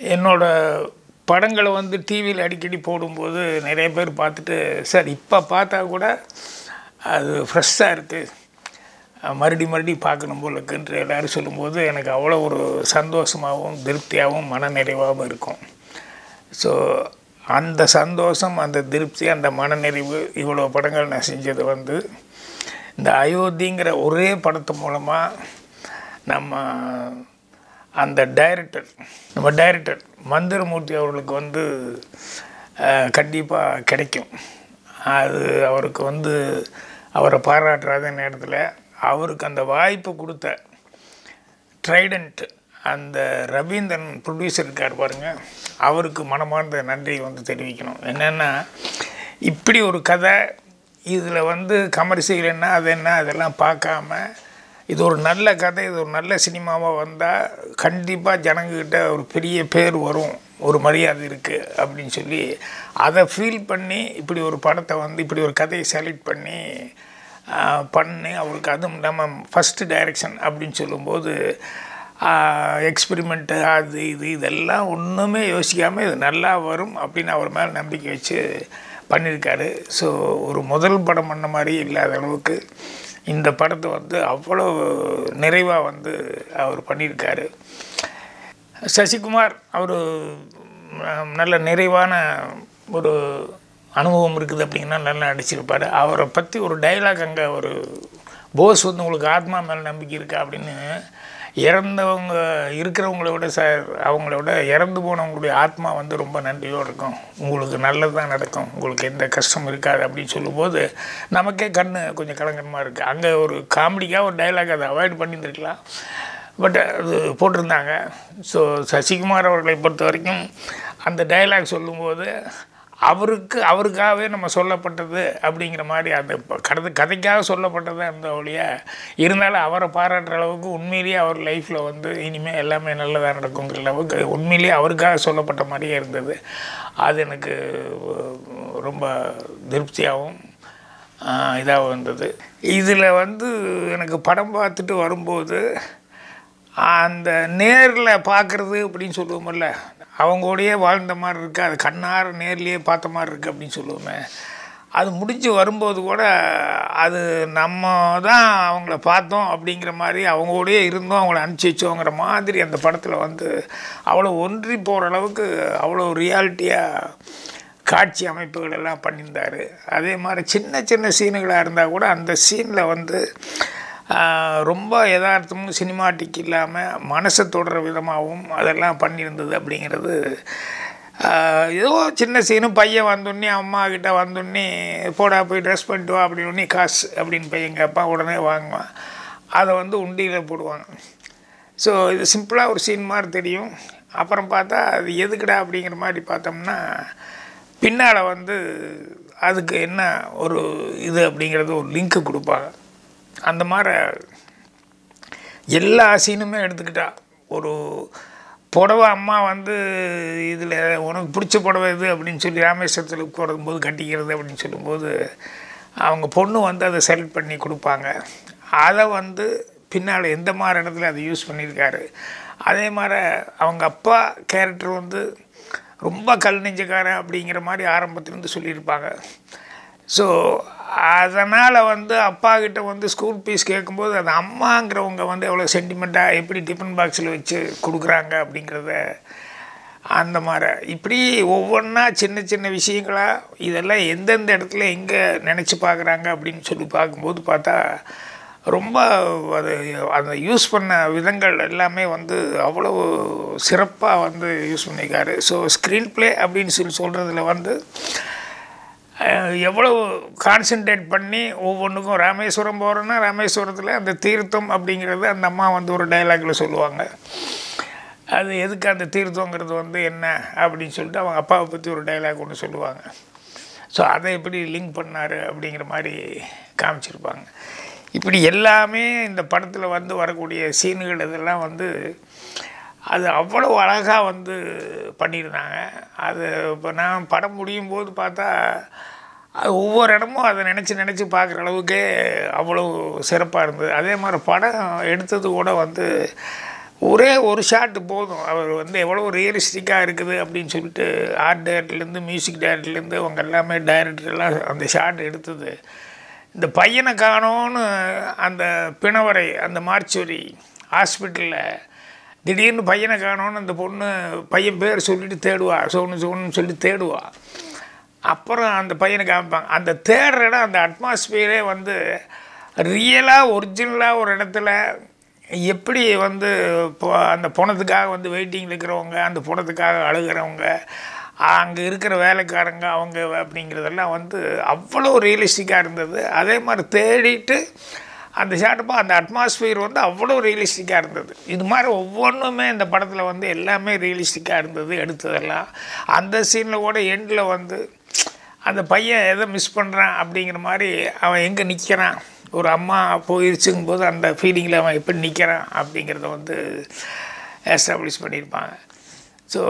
என்னோட படங்களை வந்து டிவியில் அடிக்கடி போடும்போது நிறைய பேர் பார்த்துட்டு சார் இப்போ பார்த்தா கூட அது ஃப்ரெஷ்ஷாக இருக்குது மறுபடி மறுபடி பார்க்கணும் போல இருக்குன்ற எல்லோரும் சொல்லும்போது எனக்கு அவ்வளோ ஒரு சந்தோஷமாகவும் திருப்தியாகவும் மனநிறைவாகவும் இருக்கும் ஸோ அந்த சந்தோஷம் அந்த திருப்தி அந்த மனநிறைவு இவ்வளோ படங்கள் நான் செஞ்சது வந்து இந்த அயோத்திங்கிற ஒரே படத்து மூலமாக நம்ம அந்த டைரக்டர் நம்ம டைரக்டர் மந்திரமூர்த்தி அவர்களுக்கு வந்து கண்டிப்பாக கிடைக்கும் அது அவருக்கு வந்து அவரை பாராட்டுறாத நேரத்தில் அவருக்கு அந்த வாய்ப்பு கொடுத்த ட்ரைடண்ட் அந்த ரவீந்திரன் ப்ரொடியூசர் இருக்கார் பாருங்க அவருக்கு மனமார்ந்த நன்றி வந்து தெரிவிக்கணும் என்னென்னா இப்படி ஒரு கதை இதில் வந்து கமர்ஷியல் என்ன அது என்ன அதெல்லாம் பார்க்காம இது ஒரு நல்ல கதை இது ஒரு நல்ல சினிமாவாக வந்தால் கண்டிப்பாக ஜனங்கக்கிட்ட ஒரு பெரிய பேர் வரும் ஒரு மரியாதை இருக்குது அப்படின்னு சொல்லி அதை ஃபீல் பண்ணி இப்படி ஒரு படத்தை வந்து இப்படி ஒரு கதையை செலக்ட் பண்ணி பண்ணி அவருக்கு அதுவும் இல்லாமல் ஃபஸ்ட்டு டைரக்ஷன் அப்படின்னு சொல்லும்போது எக்ஸ்பெரிமெண்ட்டு அது இது இதெல்லாம் ஒன்றுமே யோசிக்காமல் இது நல்லா வரும் அப்படின்னு அவர் மேலே நம்பிக்கை வச்சு பண்ணியிருக்காரு ஸோ ஒரு முதல் படம் பண்ண மாதிரி இல்லாத அளவுக்கு இந்த படத்தை வந்து அவ்வளோ நிறைவாக வந்து அவர் பண்ணியிருக்காரு சசிகுமார் அவர் நல்ல நிறைவான ஒரு அனுபவம் இருக்குது அப்படின்னா நல்லா நடிச்சிருப்பார் அவரை பற்றி ஒரு டைலாக் அங்கே ஒரு போஸ் வந்து உங்களுக்கு ஆத்மா மேலே நம்பிக்கை இருக்கா அப்படின்னு இறந்தவங்க இருக்கிறவங்கள விட சார் அவங்கள விட இறந்து போனவங்களுடைய ஆத்மா வந்து ரொம்ப நன்றியோடு இருக்கும் உங்களுக்கு நல்லது தான் நடக்கும் உங்களுக்கு எந்த கஷ்டம் இருக்காது அப்படின்னு சொல்லும்போது நமக்கே கண் கொஞ்சம் கலங்கரமாக இருக்குது அங்கே ஒரு காமெடிக்காக ஒரு டைலாக் அதை அவாய்ட் பண்ணியிருந்துருக்கலாம் பட் அது போட்டிருந்தாங்க ஸோ சசிகுமார் அவர்களை பொறுத்த வரைக்கும் அந்த டைலாக் சொல்லும்போது அவருக்கு அவருக்காகவே நம்ம சொல்லப்பட்டது அப்படிங்கிற மாதிரி அந்த கதை கதைக்காக சொல்லப்பட்டது அந்த ஒழிய இருந்தாலும் அவரை பாராட்டுற அளவுக்கு உண்மையிலேயே அவர் லைஃப்பில் வந்து இனிமேல் எல்லாமே நல்லதாக நடக்குங்கிற அளவுக்கு உண்மையிலேயே அவருக்காக சொல்லப்பட்ட மாதிரியே இருந்தது அது எனக்கு ரொம்ப திருப்தியாகவும் இதாக இருந்தது இதில் வந்து எனக்கு படம் பார்த்துட்டு வரும்போது அந்த நேரில் பார்க்குறது அப்படின்னு சொல்லுவோம்ல அவங்களோடையே வாழ்ந்த மாதிரி இருக்குது அது கண்ணார நேர்லேயே பார்த்த மாதிரி இருக்குது அப்படின்னு சொல்லுவோமே அது முடிஞ்சு வரும்போது கூட அது நம்ம தான் அவங்கள பார்த்தோம் அப்படிங்கிற மாதிரி அவங்களோடயே இருந்தோம் அவங்கள அனுப்பிச்சி வச்சோங்கிற மாதிரி அந்த படத்தில் வந்து அவ்வளோ ஒன்றி போகிற அளவுக்கு அவ்வளோ ரியாலிட்டியாக காட்சி அமைப்புகள் எல்லாம் பண்ணியிருந்தார் அதே மாதிரி சின்ன சின்ன சீனுகளாக இருந்தால் கூட அந்த சீனில் வந்து ரொம்ப யதார்த்தமும் சினிமாட்டிக் இல்லாமல் மனசை தொடர விதமாகவும் அதெல்லாம் பண்ணியிருந்தது அப்படிங்கிறது ஏதோ சின்ன சீனு பையன் வந்தோடனே அம்மா கிட்ட வந்தோடனே போடா போய் ட்ரெஸ் பண்ணிட்டு வா அப்படின்னு காசு அப்படின்னு பையன் கேட்பான் உடனே வாங்குவான் அதை வந்து உண்டியில் போடுவாங்க ஸோ இது சிம்பிளாக ஒரு சீன் மாதிரி தெரியும் அப்புறம் பார்த்தா அது எதுக்குடா அப்படிங்கிற மாதிரி பார்த்தோம்னா பின்னால் வந்து அதுக்கு என்ன ஒரு இது அப்படிங்கிறது ஒரு லிங்க்கு கொடுப்பாங்க அந்த மாதிரி எல்லா சீனுமே எடுத்துக்கிட்டா ஒரு புடவை அம்மா வந்து இதில் உனக்கு பிடிச்ச புடவை இது அப்படின்னு சொல்லி ராமேஸ்வரத்தில் போடும்போது கட்டிக்கிறது அப்படின்னு சொல்லும்போது அவங்க பொண்ணு வந்து அதை செலக்ட் பண்ணி கொடுப்பாங்க அதை வந்து பின்னால் எந்த மாதிரி இடத்துல அதை யூஸ் பண்ணியிருக்காரு அதே மாதிரி அவங்க அப்பா கேரக்டர் வந்து ரொம்ப கல் நெஞ்சக்காரன் அப்படிங்கிற மாதிரி ஆரம்பத்துலேருந்து சொல்லியிருப்பாங்க ஸோ அதனால் வந்து அப்பா கிட்ட வந்து ஸ்கூல் ஃபீஸ் கேட்கும்போது அது அம்மாங்கிறவங்க வந்து எவ்வளோ சென்டிமெண்ட்டாக எப்படி டிஃபன் பாக்ஸில் வச்சு கொடுக்குறாங்க அப்படிங்கிறத அந்த மாதிரி இப்படி ஒவ்வொன்றா சின்ன சின்ன விஷயங்களாக இதெல்லாம் எந்தெந்த இடத்துல எங்கே நினச்சி பார்க்குறாங்க அப்படின்னு சொல்லி பார்க்கும்போது பார்த்தா ரொம்ப அது அந்த யூஸ் பண்ண விதங்கள் எல்லாமே வந்து அவ்வளோ சிறப்பாக வந்து யூஸ் பண்ணியிருக்காரு ஸோ ஸ்க்ரீன் ப்ளே அப்படின்னு சொல்லி சொல்கிறதுல வந்து எவ்வளோ கான்சென்ட்ரேட் பண்ணி ஒவ்வொன்றுக்கும் ராமேஸ்வரம் போகிறோன்னா ராமேஸ்வரத்தில் அந்த தீர்த்தம் அப்படிங்கிறது அந்த அம்மா வந்து ஒரு டைலாகில் சொல்லுவாங்க அது எதுக்கு அந்த தீர்த்தங்கிறது வந்து என்ன அப்படின்னு சொல்லிட்டு அவங்க அப்பாவை பற்றி ஒரு டைலாக் ஒன்று சொல்லுவாங்க ஸோ அதை எப்படி லிங்க் பண்ணார் அப்படிங்கிற மாதிரி காமிச்சிருப்பாங்க இப்படி எல்லாமே இந்த படத்தில் வந்து வரக்கூடிய சீன்கள் இதெல்லாம் வந்து அது அவ்வளோ அழகாக வந்து பண்ணியிருந்தாங்க அது இப்போ நான் படம் முடியும் போது பார்த்தா அது ஒவ்வொரு இடமும் அதை நினச்சி நினச்சி பார்க்குற அளவுக்கே அவ்வளோ சிறப்பாக இருந்தது அதே மாதிரி படம் எடுத்தது கூட வந்து ஒரே ஒரு ஷாட்டு போதும் அவர் வந்து எவ்வளோ ரியலிஸ்டிக்காக இருக்குது அப்படின்னு சொல்லிட்டு ஆர்ட் டைரக்டர்லேருந்து மியூசிக் டைரக்டர்லேருந்து அவங்க எல்லாமே டைரக்டர்லாம் அந்த ஷாட் எடுத்தது இந்த பையனை காணோன்னு அந்த பிணவரை அந்த மார்ச்சுவரி ஹாஸ்பிட்டலில் திடீர்னு பையனை காணோன்னு அந்த பொண்ணு பையன் பேர் சொல்லிட்டு தேடுவா சோனு சோனுன்னு சொல்லி தேடுவா அப்புறம் அந்த பையனை காமிப்பாங்க அந்த தேடுற இடம் அந்த அட்மாஸ்பியரே வந்து ரியலாக ஒரிஜினலாக ஒரு இடத்துல எப்படி வந்து இப்போ அந்த பணத்துக்காக வந்து வெயிட்டிங்கில் இருக்கிறவங்க அந்த பணத்துக்காக அழுகிறவங்க அங்கே இருக்கிற வேலைக்காரங்க அவங்க அப்படிங்கிறதெல்லாம் வந்து அவ்வளோ ரியலிஸ்டிக்காக இருந்தது அதே மாதிரி தேடிட்டு அந்த ஷாட்டப்போ அந்த அட்மாஸ்பியர் வந்து அவ்வளோ ரியலிஸ்டிக்காக இருந்தது இது மாதிரி ஒவ்வொன்றுமே இந்த படத்தில் வந்து எல்லாமே ரியலிஸ்டிக்காக இருந்தது எடுத்ததெல்லாம் அந்த சீனில் கூட எண்டில் வந்து அந்த பையன் எதை மிஸ் பண்ணுறான் அப்படிங்கிற மாதிரி அவன் எங்கே நிற்கிறான் ஒரு அம்மா போயிருச்சுங்கும் போது அந்த ஃபீலிங்கில் அவன் எப்படி நிற்கிறான் அப்படிங்கிறத வந்து எஸ்டாப்ளிஷ் பண்ணியிருப்பாங்க ஸோ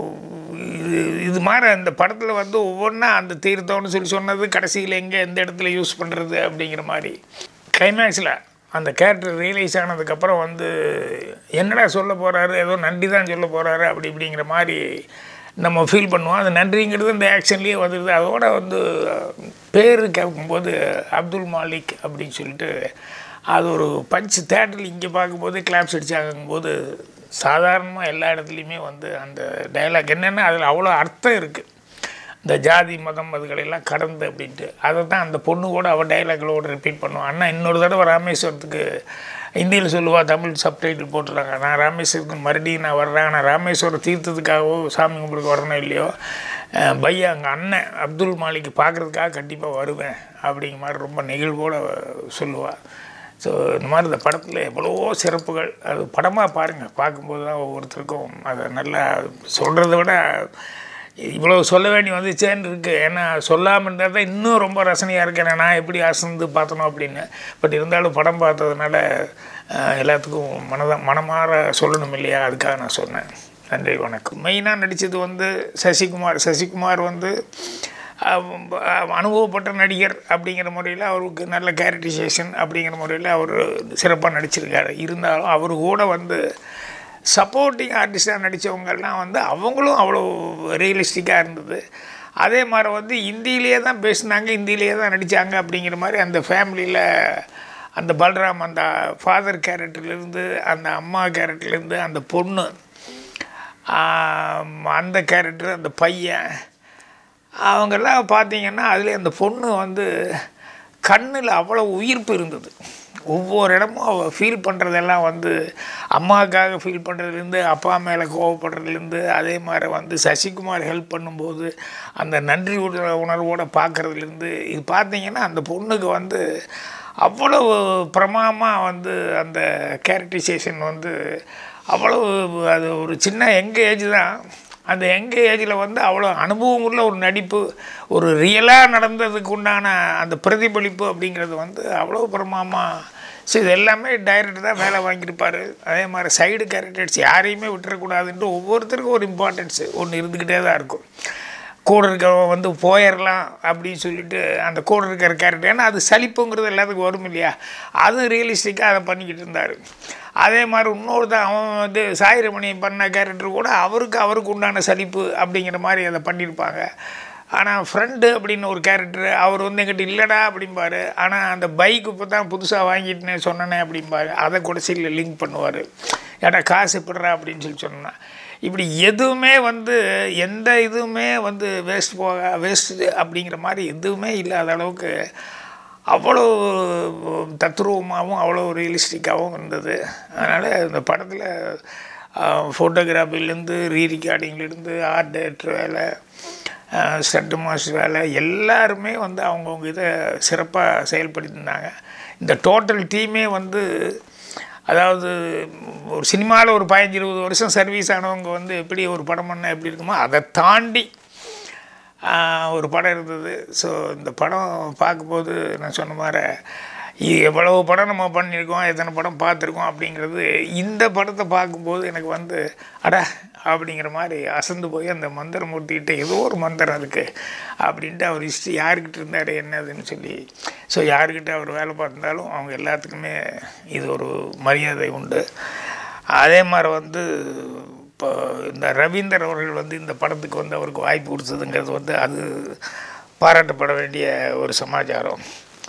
இது இது மாதிரி அந்த படத்தில் வந்து ஒவ்வொன்றா அந்த தீர்த்தம்னு சொல்லி சொன்னது கடைசியில் எங்கே எந்த இடத்துல யூஸ் பண்ணுறது அப்படிங்கிற மாதிரி கிளைமேக்ஸில் அந்த கேரக்டர் ரியலைஸ் ஆனதுக்கப்புறம் வந்து என்னடா சொல்ல போகிறாரு ஏதோ நன்றி தான் சொல்ல போகிறாரு அப்படி இப்படிங்கிற மாதிரி நம்ம ஃபீல் பண்ணுவோம் அந்த நன்றிங்கிறது இந்த ஆக்ஷன்லேயே வந்துடுது அதோட வந்து பேர் கேட்கும்போது அப்துல் மாலிக் அப்படின்னு சொல்லிட்டு அது ஒரு பஞ்ச் தேட்டரில் இங்கே பார்க்கும்போது கிளாப்ஸ் அடிச்சாங்கும்போது சாதாரணமாக எல்லா இடத்துலையுமே வந்து அந்த டைலாக் என்னென்னா அதில் அவ்வளோ அர்த்தம் இருக்குது இந்த ஜாதி மதம் அதுகளெல்லாம் கடந்து அப்படின்ட்டு அதை தான் அந்த பொண்ணு கூட அவள் டைலாக்களோடு ரிப்பீட் பண்ணுவான் அண்ணா இன்னொரு தடவை ராமேஸ்வரத்துக்கு ஹிந்தியில் சொல்லுவா தமிழ் சப்டைட்டில் போட்டுறாங்க நான் ராமேஸ்வரத்துக்கு மறுபடியும் நான் வர்றேன் நான் ராமேஸ்வரம் தீர்த்தத்துக்காகவோ சாமி கும்பிடுக்கு வரணும் இல்லையோ அஹ் பையா அங்கே அண்ணன் அப்துல் மாலிக் பார்க்குறதுக்காக கண்டிப்பாக வருவேன் அப்படிங்கிற மாதிரி ரொம்ப நெகிழ்வோடு சொல்லுவாள் ஸோ இந்த மாதிரி இந்த படத்தில் எவ்வளவோ சிறப்புகள் அது படமாக பாருங்கள் பார்க்கும்போது தான் ஒவ்வொருத்தருக்கும் அதை நல்லா சொல்கிறத விட இவ்வளோ சொல்ல வேண்டி வந்துச்சேன்னு இருக்குது ஏன்னா சொல்லாமல் இருந்தால் தான் இன்னும் ரொம்ப ரசனையாக இருக்கு ஏன்னா நான் எப்படி அசந்து பார்த்தனோ அப்படின்னு பட் இருந்தாலும் படம் பார்த்ததுனால அஹ், எல்லாத்துக்கும் மனத மனமாற சொல்லணும் இல்லையா அதுக்காக நான் சொன்னேன் நன்றி வணக்கம் மெயினாக நடித்தது வந்து சசிகுமார் சசிகுமார் வந்து அஹ், அஹ், அனுபவப்பட்ட நடிகர் அப்படிங்கிற முறையில் அவருக்கு நல்ல கேரக்டரைசேஷன் அப்படிங்கிற முறையில் அவர் சிறப்பாக நடிச்சிருக்காரு இருந்தாலும் அவர் கூட வந்து சப்போர்ட்டிங் ஆர்டிஸ்டாக நடித்தவங்கெல்லாம் வந்து அவங்களும் அவ்வளோ ரியலிஸ்டிக்காக இருந்தது அதே மாதிரி வந்து இந்தியிலேயே தான் பேசினாங்க இந்தியிலேயே தான் நடித்தாங்க அப்படிங்கிற மாதிரி அந்த ஃபேமிலியில் அந்த பல்ராம் அந்த ஃபாதர் கேரக்டர்லேருந்து அந்த அம்மா கேரக்டர்லேருந்து அந்த பொண்ணு ஆம், அந்த கேரக்டர் அந்த பையன் அவங்கெல்லாம் பார்த்தீங்கன்னா அதில் அந்த பொண்ணு வந்து கண்ணில் அவ்வளோ உயிர்ப்பு இருந்தது ஒவ்வொரு இடமும் அவள் ஃபீல் பண்ணுறதெல்லாம் வந்து அம்மாவுக்காக ஃபீல் பண்ணுறதுலேருந்து அப்பா மேலே கோவப்படுறதுலேருந்து அதே மாதிரி வந்து சசிகுமார் ஹெல்ப் பண்ணும்போது அந்த நன்றி உணர் உணர்வோடு பார்க்குறதுலேருந்து இது பார்த்தீங்கன்னா அந்த பொண்ணுக்கு வந்து அவ்வளவு பிரமாமாக வந்து அந்த கேரக்டரைசேஷன் வந்து அவ்வளவு அது ஒரு சின்ன எங்க ஏஜ் தான் அந்த எங்க ஏஜில் வந்து அவ்வளோ அனுபவம் உள்ள ஒரு நடிப்பு ஒரு ரியலாக நடந்ததுக்கு உண்டான அந்த பிரதிபலிப்பு அப்படிங்கிறது வந்து அவ்வளோ பிரமாமாக ஸோ இது எல்லாமே டைரக்டர் தான் வேலை வாங்கியிருப்பார் அதே மாதிரி சைடு கேரக்டர்ஸ் யாரையுமே விட்டுறக்கூடாதுன்ட்டு ஒவ்வொருத்தருக்கும் ஒரு இம்பார்ட்டன்ஸு ஒன்று இருந்துக்கிட்டே தான் இருக்கும் கூட இருக்கிறவன் வந்து போயிடலாம் அப்படின்னு சொல்லிட்டு அந்த கூட இருக்கிற கேரக்டர் ஏன்னா அது சலிப்புங்கிறது எல்லாத்துக்கும் வரும் இல்லையா அதுவும் ரியலிஸ்டிக்காக அதை பண்ணிக்கிட்டு இருந்தார் அதே மாதிரி இன்னொரு தான் அவன் வந்து சாயிரமணி பண்ண கேரக்டர் கூட அவருக்கு அவருக்கு உண்டான சலிப்பு அப்படிங்கிற மாதிரி அதை பண்ணியிருப்பாங்க ஆனால் ஃப்ரெண்டு அப்படின்னு ஒரு கேரக்டர் அவர் வந்து எங்கிட்ட இல்லைடா அப்படிம்பாரு ஆனால் அந்த பைக் இப்போ தான் புதுசாக வாங்கிட்டேனே சொன்னனே அப்படிம்பாரு அதை கூட சீலில் லிங்க் பண்ணுவார் ஏடா காசு எப்படிறா அப்படின்னு சொல்லி சொன்னா இப்படி எதுவுமே வந்து எந்த இதுவுமே வந்து வேஸ்ட் போக வேஸ்ட்டு அப்படிங்கிற மாதிரி எதுவுமே இல்லாத அளவுக்கு அவ்வளோ தத்ரூபமாகவும் அவ்வளோ ரியலிஸ்டிக்காகவும் இருந்தது அதனால் இந்த படத்தில் ஃபோட்டோகிராஃபிலேருந்து ரீ ரெக்கார்டிங்லேருந்து ஆர்ட் டைரக்டர் வேலை ஸ்டண்ட் மாஸ்டர் வேலை எல்லாருமே வந்து அவங்கவுங்க இதை சிறப்பாக செயல்படுத்தியிருந்தாங்க இந்த டோட்டல் டீமே வந்து அதாவது ஒரு சினிமாவில் ஒரு பதினஞ்சு இருபது வருஷம் சர்வீஸ் ஆனவங்க வந்து எப்படி ஒரு படம் பண்ணால் எப்படி இருக்குமோ அதை தாண்டி ஆஹ், ஒரு படம் இருந்தது ஸோ இந்த படம் பார்க்கும்போது நான் சொன்ன மாதிரி இ- எவ்வளவு படம் நம்ம பண்ணியிருக்கோம் எத்தனை படம் பார்த்துருக்கோம் அப்படிங்கிறது இந்த படத்தை பார்க்கும்போது எனக்கு வந்து அட அப்படிங்கிற மாதிரி அசந்து போய் அந்த மந்திரமூர்த்திகிட்ட ஏதோ ஒரு மந்திரம் இருக்குது அப்படின்ட்டு அவர் ஹிஸ்ட்ரி யாருக்கிட்ட இருந்தார் என்னதுன்னு சொல்லி ஸோ யாருக்கிட்ட அவர் வேலை பார்த்திருந்தாலும் அவங்க எல்லாத்துக்குமே இது ஒரு மரியாதை உண்டு அதே மாதிரி வந்து இப்போ இந்த ரவீந்தர் அவர்கள் வந்து இந்த படத்துக்கு வந்து அவருக்கு வாய்ப்பு கொடுத்ததுங்கிறது வந்து அது பாராட்டப்பட வேண்டிய ஒரு சமாச்சாரம்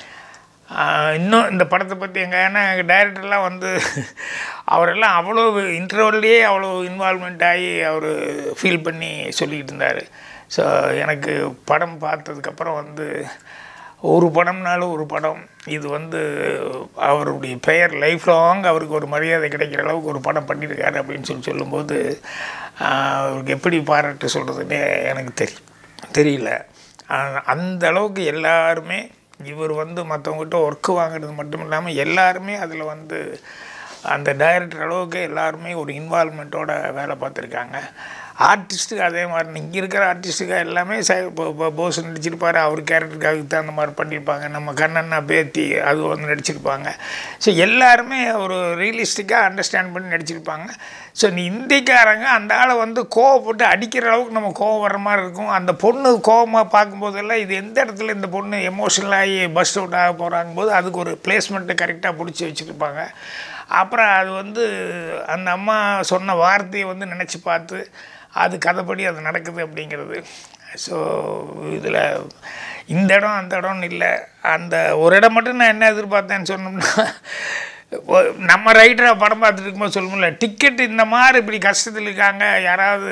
ஆஹ் இன்னும் இந்த படத்தை பற்றி எங்கள் ஏன்னா எங்கள் டைரக்டர்லாம் வந்து அவரெல்லாம் அவ்வளோ இன்டர்வல்லையே அவ்வளோ இன்வால்மெண்ட் ஆகி அவர் ஃபீல் பண்ணி சொல்லிக்கிட்டு இருந்தார் ஸோ எனக்கு படம் பார்த்ததுக்கப்புறம் வந்து ஒரு படம்னாலும் ஒரு படம் இது வந்து அவருடைய பெயர் லைஃப் லாங் அவருக்கு ஒரு மரியாதை கிடைக்கிற அளவுக்கு ஒரு படம் பண்ணியிருக்காரு அப்படின்னு சொல்லி சொல்லும்போது ஆஹ் அவருக்கு எப்படி பாராட்டு சொல்கிறதுனே எனக்கு தெரியும் தெரியல ஆஹ் அந்த அளவுக்கு எல்லாருமே இவர் வந்து மற்றவங்ககிட்ட ஒர்க்கு வாங்குறது மட்டும் இல்லாமல் எல்லாருமே அதில் வந்து அந்த டைரக்டர் அளவுக்கு எல்லாருமே ஒரு இன்வால்மெண்ட்டோட வேலை பார்த்துருக்காங்க ஆர்டிஸ்ட்டுக்கு அதே மாதிரி இங்கே இருக்கிற ஆர்டிஸ்ட்டுக்கு எல்லாமே ச இப்போ இப்போ போஸ் நடிச்சிருப்பாரு அவர் கேரக்டருக்காக தகுந்த மாதிரி பண்ணியிருப்பாங்க நம்ம கண்ணண்ணா பேத்தி அது வந்து நடிச்சிருப்பாங்க ஸோ எல்லாருமே ஒரு ரியலிஸ்டிக்காக அண்டர்ஸ்டாண்ட் பண்ணி நடிச்சிருப்பாங்க ஸோ நீ இந்திக்காரங்க அந்த ஆளை வந்து கோவப்பட்டு அடிக்கிற அளவுக்கு நம்ம கோவம் வர்ற மாதிரி இருக்கும் அந்த பொண்ணு கோவமாக பார்க்கும்போதெல்லாம் இது எந்த இடத்துல இந்த பொண்ணு எமோஷனல் ஆகி பஸ் அவுட் ஆக போகிறாங்க போது அதுக்கு ஒரு பிளேஸ்மெண்ட்டை கரெக்டாக பிடிச்சி வச்சுருப்பாங்க அப்புறம் அது வந்து அந்த அம்மா சொன்ன வார்த்தையை வந்து நினச்சி பார்த்து அது கதைப்படி அது நடக்குது அப்படிங்கிறது ஸோ இதில் இந்த இடம் அந்த இடம்னு இல்லை அந்த ஒரு இடம் மட்டும் நான் என்ன எதிர்பார்த்தேன்னு சொன்னோம்னா ஒ- நம்ம ரைட்டராக படம் பார்த்துட்டு இருக்கும்போது சொல்லுவோம்ல டிக்கெட் இந்த மாதிரி இப்படி கஷ்டத்தில் இருக்காங்க யாராவது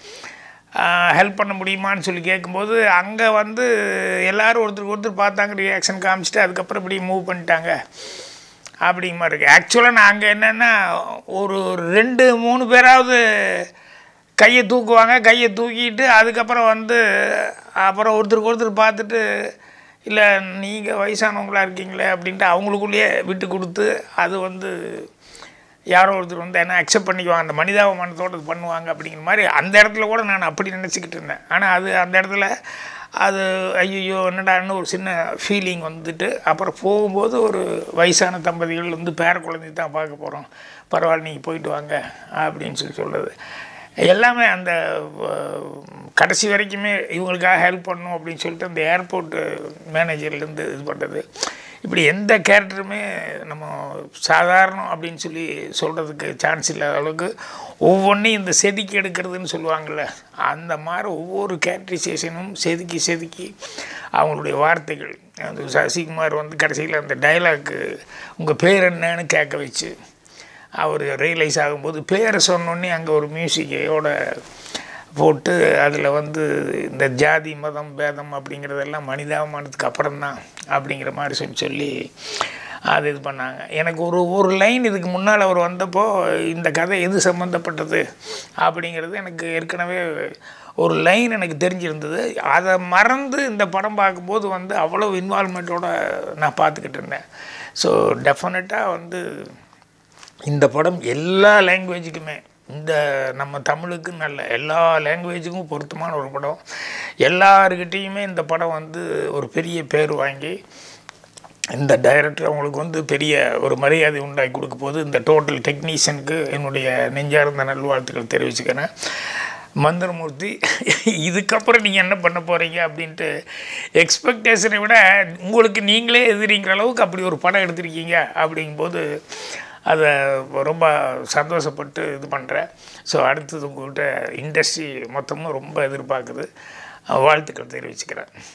ஹெல்ப் பண்ண முடியுமான்னு சொல்லி கேட்கும்போது அங்கே வந்து எல்லாரும் ஒருத்தருக்கு ஒருத்தர் பார்த்தாங்க ரியாக்ஷன் காமிச்சிட்டு அதுக்கப்புறம் இப்படி மூவ் பண்ணிட்டாங்க அப்படிங்கிற மாதிரி இருக்குது ஆக்சுவலாக நான் அங்கே என்னென்னா ஒரு ரெண்டு மூணு பேராவது கையை தூக்குவாங்க கையை தூக்கிட்டு அதுக்கப்புறம் வந்து அப்புறம் ஒருத்தருக்கு ஒருத்தர் பார்த்துட்டு இல்லை நீங்கள் வயசானவங்களா இருக்கீங்களே அப்படின்ட்டு அவங்களுக்குள்ளேயே விட்டு கொடுத்து அது வந்து யாரோ ஒருத்தர் வந்து என்ன அக்செப்ட் பண்ணிக்குவாங்க அந்த மனிதாபிமானத்தோடு இது பண்ணுவாங்க அப்படிங்கிற மாதிரி அந்த இடத்துல கூட நான் அப்படி நினச்சிக்கிட்டு இருந்தேன் ஆனால் அது அந்த இடத்துல அது ஐயோ என்னடான்னு ஒரு சின்ன ஃபீலிங் வந்துட்டு அப்புறம் போகும்போது ஒரு வயசான தம்பதிகள் வந்து பேர குழந்தை தான் பார்க்க போகிறோம் பரவாயில்ல நீங்கள் போயிட்டு வாங்க அப்படின்னு சொல்லி சொல்கிறது எல்லாமே அந்த அஹ், கடைசி வரைக்குமே இவங்களுக்காக ஹெல்ப் பண்ணணும் அப்படின்னு சொல்லிட்டு அந்த ஏர்போர்ட்டு மேனேஜர்லேருந்து இது பண்ணுறது இப்படி எந்த கேரக்டருமே நம்ம சாதாரணம் அப்படின்னு சொல்லி சொல்கிறதுக்கு சான்ஸ் இல்லாத அளவுக்கு ஒவ்வொன்றையும் இந்த செதுக்கி எடுக்கிறதுன்னு சொல்லுவாங்கள்ல அந்த மாதிரி ஒவ்வொரு கேரக்டரைசேஷனும் செதுக்கி செதுக்கி அவங்களுடைய வார்த்தைகள் அந்த சசிகுமார் வந்து கடைசியில் அந்த டைலாக்கு உங்கள் பேர் என்னன்னு கேட்க வச்சு அவர் ரியலைஸ் ஆகும்போது பேரை சொன்னோடனே அங்கே ஒரு மியூசிக்கையோட போட்டு அதில் வந்து இந்த ஜாதி மதம் பேதம் அப்படிங்கிறதெல்லாம் மனிதாபிமானத்துக்கு அப்புறம்தான் அப்படிங்கிற மாதிரி சொல்லி சொல்லி அது இது பண்ணாங்க எனக்கு ஒரு ஒரு லைன் இதுக்கு முன்னால் அவர் வந்தப்போ இந்த கதை எது சம்மந்தப்பட்டது அப்படிங்கிறது எனக்கு ஏற்கனவே ஒரு லைன் எனக்கு தெரிஞ்சிருந்தது அதை மறந்து இந்த படம் பார்க்கும்போது வந்து அவ்வளோ இன்வால்மெண்ட்டோட நான் பார்த்துக்கிட்டு இருந்தேன் ஸோ டெஃபினட்டாக வந்து இந்த படம் எல்லா லாங்குவேஜுக்குமே இந்த நம்ம தமிழுக்கு நல்ல எல்லா லாங்குவேஜுக்கும் பொருத்தமான ஒரு படம் எல்லாருக்கிட்டேயுமே இந்த படம் வந்து ஒரு பெரிய பேர் வாங்கி இந்த டைரக்டர் அவங்களுக்கு வந்து பெரிய ஒரு மரியாதை உண்டாக்கி கொடுக்க போது இந்த டோட்டல் டெக்னீஷியனுக்கு என்னுடைய நெஞ்சார்ந்த நல்வாழ்த்துக்கள் தெரிவிச்சுக்கிறேன் மந்திரமூர்த்தி இதுக்கப்புறம் நீங்கள் என்ன பண்ண போகிறீங்க அப்படின்ட்டு எக்ஸ்பெக்டேஷனை விட உங்களுக்கு நீங்களே எதிரிங்கிற அளவுக்கு அப்படி ஒரு படம் எடுத்திருக்கீங்க அப்படிங்கும்போது அதை ரொம்ப சந்தோஷப்பட்டு இது பண்ணுறேன் ஸோ அடுத்தது உங்கள்கிட்ட இண்டஸ்ட்ரி மொத்தமும் ரொம்ப எதிர்பார்க்குது வாழ்த்துக்கள் தெரிவிச்சுக்கிறேன்